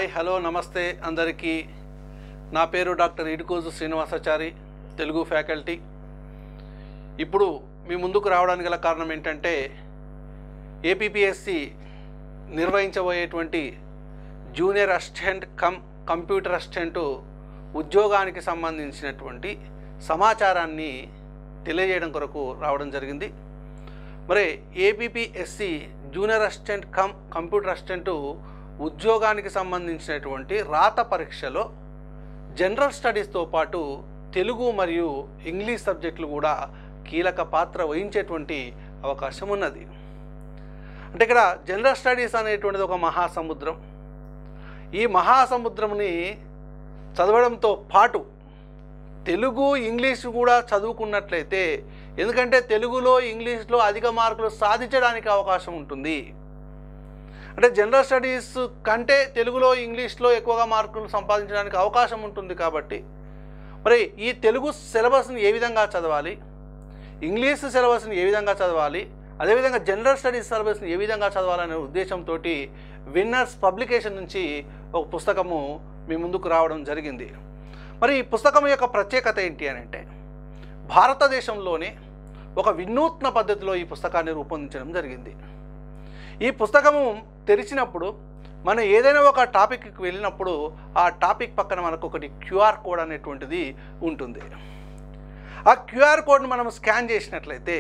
hi hello నమస్తే అందరికీ నా పేరు డాక్టర్ ఇడుకోజు శ్రీనివాసాచారి తెలుగు ఫ్యాకల్టీ ఇప్పుడు మీ ముందుకు రావడానికి గల కారణం ఏంటంటే ఏపీపీఎస్సి నిర్వహించబోయేటువంటి junior assistant cum computer assistant ఉద్యోగానికి సంబంధించినటువంటి సమాచారాన్ని తెలియజేయడం కొరకు రావడం జరిగింది మరి APPSC junior assistant cum computer assistant ఉద్యోగానికి సంబంధించినటువంటి రాత పరీక్షలో జనరల్ స్టడీస్తో పాటు తెలుగు మరియు ఇంగ్లీష్ సబ్జెక్టులు కూడా కీలక పాత్ర వహించేటువంటి అవకాశం ఉన్నది అంటే ఇక్కడ జనరల్ స్టడీస్ అనేటువంటిది ఒక మహాసముద్రం ఈ మహాసముద్రంని చదవడంతో పాటు తెలుగు ఇంగ్లీష్ కూడా చదువుకున్నట్లయితే ఎందుకంటే తెలుగులో ఇంగ్లీష్లో అధిక మార్కులు సాధించడానికి అవకాశం ఉంటుంది అంటే జనరల్ స్టడీస్ కంటే తెలుగులో ఇంగ్లీష్లో ఎక్కువగా మార్కులు సంపాదించడానికి అవకాశం ఉంటుంది కాబట్టి మరి ఈ తెలుగు సిలబస్ని ఏ విధంగా చదవాలి ఇంగ్లీష్ సిలబస్ని ఏ విధంగా చదవాలి అదేవిధంగా జనరల్ స్టడీస్ సిలబస్ని ఏ విధంగా చదవాలనే ఉద్దేశంతో విన్నర్స్ పబ్లికేషన్ నుంచి ఒక పుస్తకము మీ ముందుకు రావడం జరిగింది మరి ఈ పుస్తకం యొక్క ప్రత్యేకత ఏంటి అని అంటే భారతదేశంలోనే ఒక వినూత్న పద్ధతిలో ఈ పుస్తకాన్ని రూపొందించడం జరిగింది ఈ పుస్తకము తెరిచినప్పుడు మనం ఏదైనా ఒక టాపిక్కి వెళ్ళినప్పుడు ఆ టాపిక్ పక్కన మనకు ఒకటి క్యూఆర్ కోడ్ అనేటువంటిది ఉంటుంది ఆ క్యూఆర్ కోడ్ని మనం స్కాన్ చేసినట్లయితే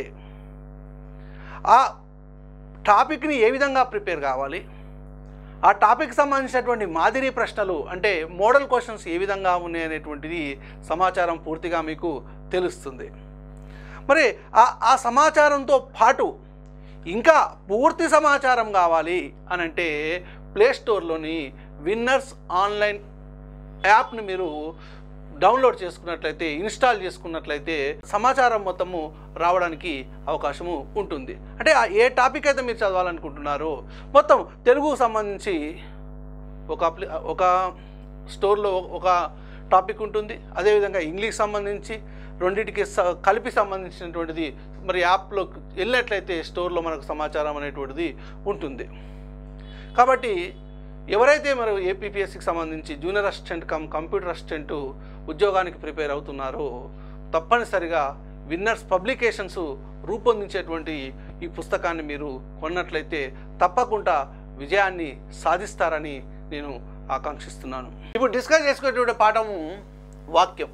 ఆ టాపిక్ని ఏ విధంగా ప్రిపేర్ కావాలి ఆ టాపిక్ సంబంధించినటువంటి మాదిరి ప్రశ్నలు అంటే మోడల్ క్వశ్చన్స్ ఏ విధంగా ఉన్నాయి అనేటువంటిది సమాచారం పూర్తిగా మీకు తెలుస్తుంది మరి ఆ ఆ సమాచారంతో పాటు ఇంకా పూర్తి సమాచారం కావాలి అని అంటే ప్లే స్టోర్లోని విన్నర్స్ ఆన్లైన్ యాప్ని మీరు డౌన్లోడ్ చేసుకున్నట్లయితే ఇన్స్టాల్ చేసుకున్నట్లయితే సమాచారం మొత్తము రావడానికి అవకాశము ఉంటుంది అంటే ఆ ఏ టాపిక్ అయితే మీరు చదవాలనుకుంటున్నారో మొత్తం తెలుగుకు సంబంధించి ఒక అప్లి ఒక స్టోర్లో ఒక టాపిక్ ఉంటుంది అదేవిధంగా ఇంగ్లీష్ సంబంధించి రెండింటికి స- కలిపి సంబంధించినటువంటిది మరి యాప్లో వెళ్ళినట్లయితే స్టోర్లో మనకు సమాచారం అనేటువంటిది ఉంటుంది కాబట్టి ఎవరైతే మరి ఏపీపీఎస్సికి సంబంధించి junior assistant cum computer assistant ఉద్యోగానికి ప్రిపేర్ అవుతున్నారో తప్పనిసరిగా విన్నర్స్ పబ్లికేషన్స్ రూపొందించేటువంటి ఈ పుస్తకాన్ని మీరు కొన్నట్లయితే తప్పకుండా విజయాన్ని సాధిస్తారని నేను ఆకాంక్షిస్తున్నాను ఇప్పుడు డిస్కస్ చేసుకునేటువంటి పాఠము వాక్యం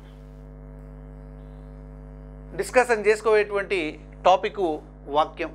డిస్కషన్ చేసుకోవేటువంటి టాపిక్ వాక్యం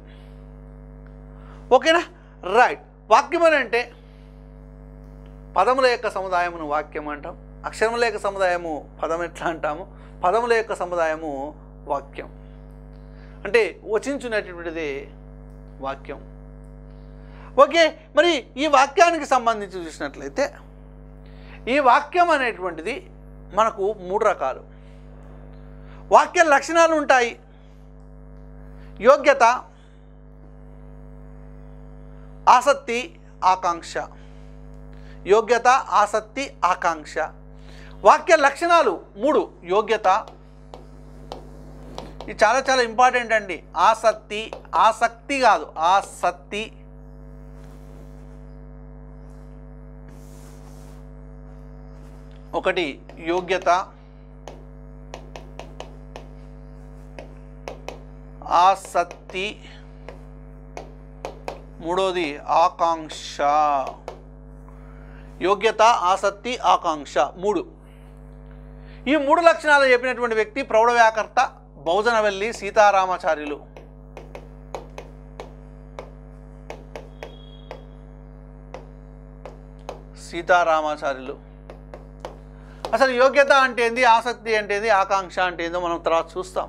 ఓకేనా రైట్ వాక్యం అని అంటే పదముల యొక్క సముదాయమును వాక్యం అంటాం అక్షరముల యొక్క సముదాయము పదం ఎట్లా అంటాము పదముల యొక్క సముదాయము వాక్యం అంటే వచించున్నటువంటిదే వాక్యం ఓకే మరి ఈ వాక్యానికి సంబంధించి చూసినట్లయితే ఈ వాక్యం అనేటువంటిది మనకు మూడు రకాలు వాక్య లక్షణాలు ఉంటాయి యోగ్యత ఆసక్తి ఆకాంక్ష యోగ్యత ఆసక్తి ఆకాంక్ష వాక్య లక్షణాలు మూడు యోగ్యత ఇది చాలా చాలా ఇంపార్టెంట్ అండి ఆసక్తి ఆసక్తి కాదు ఆసక్తి ఒకటి యోగ్యత ఆసక్తి మూడోది ఆకాంక్ష యోగ్యత ఆసక్తి ఆకాంక్ష మూడు ఈ మూడు లక్షణాలు చెప్పినటువంటి వ్యక్తి ప్రౌఢ వ్యాకర్త బహుజనవల్లి సీతారామాచార్యులు సీతారామాచార్యులు అసలు యోగ్యత అంటే ఏంది ఆసక్తి అంటే ఏంది ఆకాంక్ష అంటే ఏందో మనం తర్వాత చూస్తాం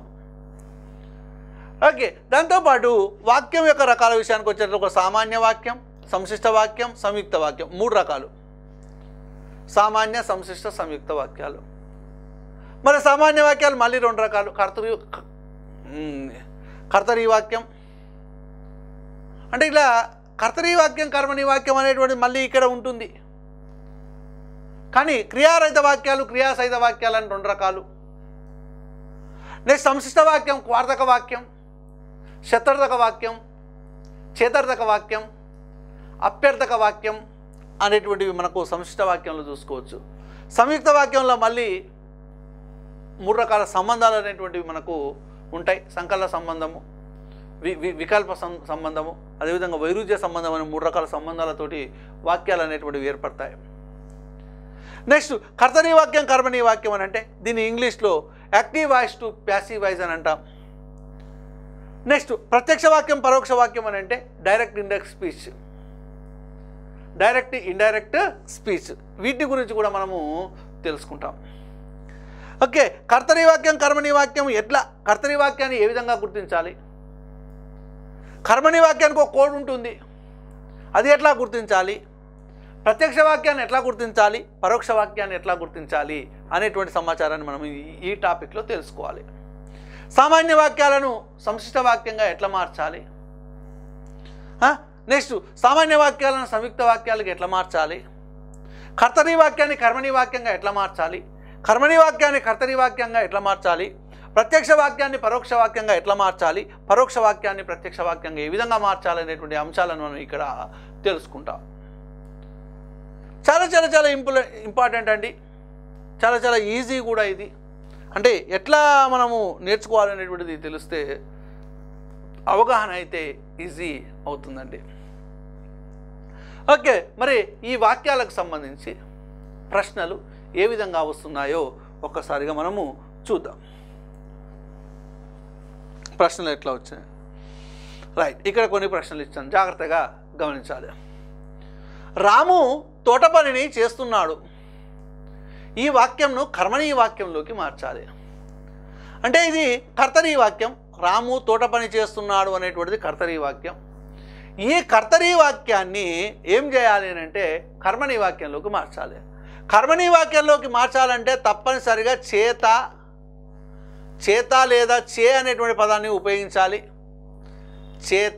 ఓకే దాంతోపాటు వాక్యం యొక్క రకాల విషయానికి వచ్చేటప్పుడు ఒక సామాన్య వాక్యం సంశిష్ట వాక్యం సంయుక్త వాక్యం మూడు రకాలు సామాన్య సంశిష్ట సంయుక్త వాక్యాలు మరి సామాన్య వాక్యాలు మళ్ళీ రెండు రకాలు కర్తరి ఉమ్, కర్తరి వాక్యం అంటే ఇలా కర్తరి వాక్యం కర్మని వాక్యం అనేటువంటిది మళ్ళీ ఇక్కడ ఉంటుంది కానీ క్రియారహిత వాక్యాలు క్రియాసహిత వాక్యాలు అని రెండు రకాలు నెక్స్ట్ సంశిష్ట వాక్యం క్వార్థక వాక్యం శతార్థక వాక్యం చేతార్థక వాక్యం అప్యర్థక వాక్యం అనేటువంటివి మనకు సంశిష్ట వాక్యంలో చూసుకోవచ్చు సంయుక్త వాక్యంలో మళ్ళీ మూడు రకాల సంబంధాలు అనేటువంటివి మనకు ఉంటాయి సంకలన సంబంధము వి వి వికల్ప సం సంబంధము అదేవిధంగా వైరుధ్య సంబంధం అనే మూడు రకాల సంబంధాలతోటి వాక్యాలు అనేటువంటివి ఏర్పడతాయి నెక్స్ట్ కర్తరీ వాక్యం కర్మణీ వాక్యం అని అంటే దీన్ని ఇంగ్లీష్లో active voice to passive voice అని అంటాం నెక్స్ట్ ప్రత్యక్ష వాక్యం పరోక్ష వాక్యం అని అంటే direct indirect speech direct indirect speech వీటి గురించి కూడా మనము తెలుసుకుంటాం ఓకే కర్తరీ వాక్యం కర్మణీ వాక్యం ఎట్లా కర్తరీ వాక్యాన్ని ఏ విధంగా గుర్తించాలి కర్మణి వాక్యానికి ఒక కోడ్ ఉంటుంది అది ఎట్లా గుర్తించాలి ప్రత్యక్ష వాక్యాన్ని ఎట్లా గుర్తించాలి పరోక్ష వాక్యాన్ని ఎట్లా గుర్తించాలి అనేటువంటి సమాచారాన్ని మనం ఈ- ఈ టాపిక్లో తెలుసుకోవాలి సామాన్య వాక్యాలను సంశిష్ట వాక్యంగా ఎట్లా మార్చాలి నెక్స్ట్ సామాన్య వాక్యాలను సంయుక్త వాక్యాలకు ఎట్లా మార్చాలి కర్తరీ వాక్యాన్ని కర్మణి వాక్యంగా ఎట్లా మార్చాలి కర్మణి వాక్యాన్ని కర్తరీ వాక్యంగా ఎట్లా మార్చాలి ప్రత్యక్ష వాక్యాన్ని పరోక్ష వాక్యంగా ఎట్లా మార్చాలి పరోక్ష వాక్యాన్ని ప్రత్యక్ష వాక్యంగా ఏ విధంగా మార్చాలి అనేటువంటి అంశాలను మనం ఇక్కడ తెలుసుకుంటాం చాలా చాలా చాలా ఇంపుల ఇంపార్టెంట్ అండి చాలా చాలా ఈజీ కూడా ఇది అంటే ఎట్లా మనము నేర్చుకోవాలనేటువంటిది తెలిస్తే అవగాహన అయితే ఈజీ అవుతుందండి ఓకే మరి ఈ వాక్యాలకు సంబంధించి ప్రశ్నలు ఏ విధంగా వస్తున్నాయో ఒక్కసారిగా మనము చూద్దాం ప్రశ్నలు ఎట్లా వచ్చాయి రైట్ ఇక్కడ కొన్ని ప్రశ్నలు ఇచ్చాను జాగ్రత్తగా గమనించాలి రాము తోట పనిని చేస్తున్నాడు ఈ వాక్యంను కర్మణీ వాక్యంలోకి మార్చాలి అంటే ఇది కర్తరీ వాక్యం రాము తోట పని చేస్తున్నాడు అనేటువంటిది కర్తరీ వాక్యం ఈ కర్తరీ వాక్యాన్ని ఏం చేయాలి అని అంటే కర్మణీ వాక్యంలోకి మార్చాలి కర్మణీ వాక్యంలోకి మార్చాలంటే తప్పనిసరిగా చేత చేత లేదా చే అనేటువంటి పదాన్ని ఉపయోగించాలి చేత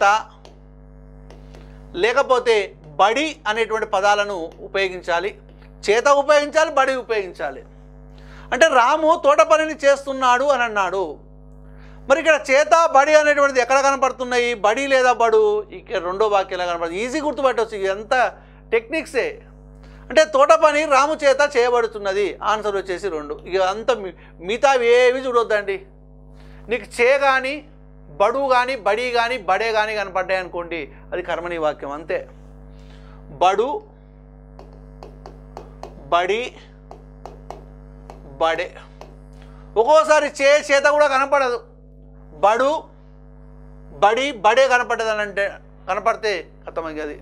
లేకపోతే బడి అనేటువంటి పదాలను ఉపయోగించాలి చేత ఉపయోగించాలి బడి ఉపయోగించాలి అంటే రాము తోట పనిని చేస్తున్నాడు అని అన్నాడు మరి ఇక్కడ చేత బడి అనేటువంటిది ఎక్కడ కనపడుతున్నాయి బడి లేదా బడు ఇక్కడ రెండో వాక్యంలో కనపడుతుంది ఈజీ గుర్తుపట్టవచ్చు ఇదంతా టెక్నిక్సే అంటే తోట పని రాము చేత చేయబడుతున్నది ఆన్సర్ వచ్చేసి రెండు ఇక అంత మిగతా ఏవి చూడొద్దండి నీకు చే కానీ బడు కానీ బడి కానీ బడే కానీ కనపడ్డాయి అనుకోండి అది కర్మణి వాక్యం అంతే బడు బడి బడే ఒక్కోసారి చే చేత కూడా కనపడదు బడు బడి బడే కనపడ్డదని అంటే కనపడితే అర్థమైంది అది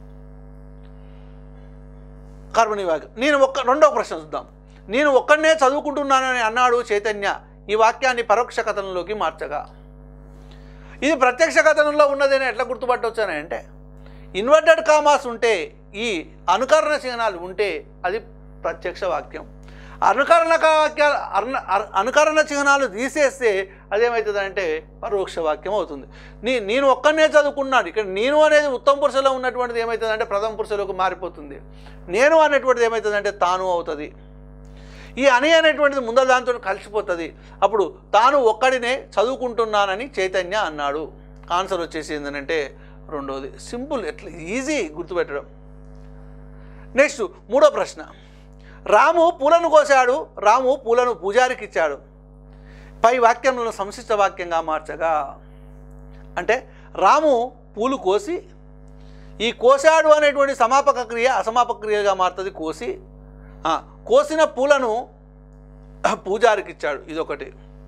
కర్మణి వాక్యం నేను ఒక్క రెండో ప్రశ్న చూద్దాం నేను ఒక్కడనే చదువుకుంటున్నానని అన్నాడు చైతన్య ఈ వాక్యాన్ని పరోక్ష కథనంలోకి మార్చగా ఇది ప్రత్యక్ష కథనంలో ఉన్నదని ఎట్లా గుర్తుపట్టవచ్చాను అంటే ఇన్వర్టెడ్ కామాస్ ఉంటే ఈ అనుకరణ చిహ్నాలు ఉంటే అది ప్రత్యక్ష వాక్యం అనుకరణ వాక్యాలు అర్ణ అర్- అనుకరణ చిహ్నాలు తీసేస్తే అదేమవుతుందంటే పరోక్ష వాక్యం అవుతుంది నీ నేను ఒక్కనే చదువుకున్నాను ఇక్కడ నేను అనేది ఉత్తమ పురుషలో ఉన్నటువంటిది ఏమవుతుందంటే ప్రథమ పురుషలోకి మారిపోతుంది నేను అనేటువంటిది ఏమవుతుందంటే తాను అవుతుంది ఈ అని అనేటువంటిది ముందర దాంతో కలిసిపోతుంది అప్పుడు తాను ఒక్కడినే చదువుకుంటున్నానని చైతన్య అన్నాడు ఆన్సర్ వచ్చేసి ఏంటంటే రెండోది సింపుల్ ఎట్లా ఈజీ గుర్తుపెట్టడం నెక్స్ట్ మూడో ప్రశ్న రాము పూలను కోశాడు రాము పూలను పూజారికి ఇచ్చాడు పై వాక్యంలో సంశిష్ట వాక్యంగా మార్చగా అంటే రాము పూలు కోసి ఈ కోశాడు అనేటువంటి సమాపక క్రియ అసమాపక క్రియగా మారుతుంది కోసి ఆ, కోసిన పూలను పూజారికి ఇచ్చాడు ఇదొకటి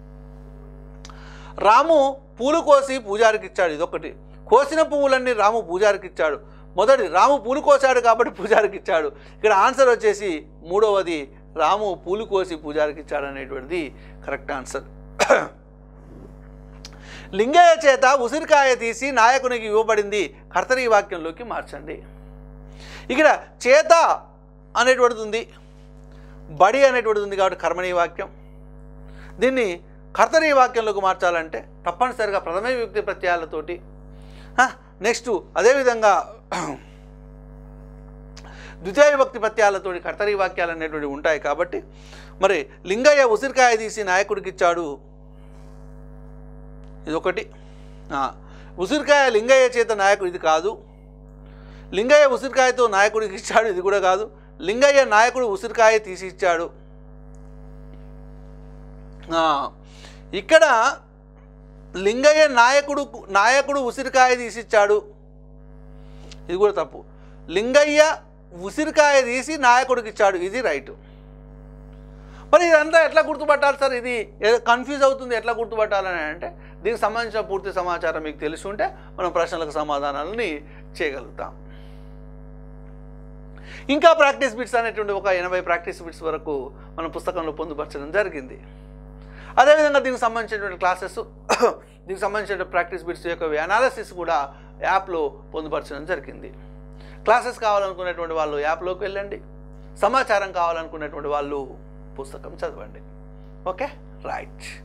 రాము పూలు కోసి పూజారికి ఇచ్చాడు ఇదొకటి కోసిన పువ్వులన్నీ రాము పూజారికి ఇచ్చాడు మొదటి రాము పూలు కోసాడు కాబట్టి పూజారికి ఇచ్చాడు ఇక్కడ ఆన్సర్ వచ్చేసి మూడవది రాము పూలు కోసి పూజారికి ఇచ్చాడు అనేటువంటిది కరెక్ట్ ఆన్సర్ లింగయ్య చేత ఉసిరికాయ తీసి నాయకునికి ఇవ్వబడింది కర్తరీ వాక్యంలోకి మార్చండి ఇక్కడ చేత అనేటువంటిది ఉంది బడి అనేటువంటిది ఉంది కాబట్టి కర్మణీ వాక్యం దీన్ని కర్తరీ వాక్యంలోకి మార్చాలంటే తప్పనిసరిగా ప్రథమ విభక్తి ప్రత్యయాలతోటి నెక్స్ట్ అదేవిధంగా ద్వితీయ విభక్తి ప్రత్యయాలతోటి కర్తరీ వాక్యాలు అనేటువంటివి ఉంటాయి కాబట్టి మరి లింగయ్య ఉసిరికాయ తీసి నాయకుడికి ఇచ్చాడు ఇదొకటి ఆ, ఉసిరికాయ లింగయ్య చేత నాయకుడు ఇది కాదు లింగయ్య ఉసిరికాయతో నాయకుడికి ఇచ్చాడు ఇది కూడా కాదు లింగయ్య నాయకుడు ఉసిరికాయ తీసి ఇచ్చాడు ఆ, ఇక్కడ లింగయ్య నాయకుడు నాయకుడు ఉసిరికాయ తీసిచ్చాడు ఇది కూడా తప్పు లింగయ్య ఉసిరికాయ తీసి నాయకుడికి ఇచ్చాడు ఇది రైట్ మరి ఇదంతా ఎట్లా గుర్తుపట్టాలి సార్ ఇది కన్ఫ్యూజ్ అవుతుంది ఎట్లా గుర్తుపట్టాలని అంటే దీనికి సంబంధించిన పూర్తి సమాచారం మీకు తెలిసి ఉంటే మనం ప్రశ్నలకు సమాధానాలని చేయగలుగుతాం ఇంకా ప్రాక్టీస్ బిట్స్ అనేటువంటి ఒక ఎనభై ప్రాక్టీస్ బిట్స్ వరకు మన పుస్తకంలో పొందుపరచడం జరిగింది అదేవిధంగా దీనికి సంబంధించినటువంటి క్లాసెస్ దీనికి సంబంధించిన ప్రాక్టీస్ బిట్స్ యొక్క అనాలిసిస్ కూడా యాప్లో పొందుపరచడం జరిగింది క్లాసెస్ కావాలనుకునేటువంటి వాళ్ళు యాప్లోకి వెళ్ళండి సమాచారం కావాలనుకునేటువంటి వాళ్ళు పుస్తకం చదవండి ఓకే రైట్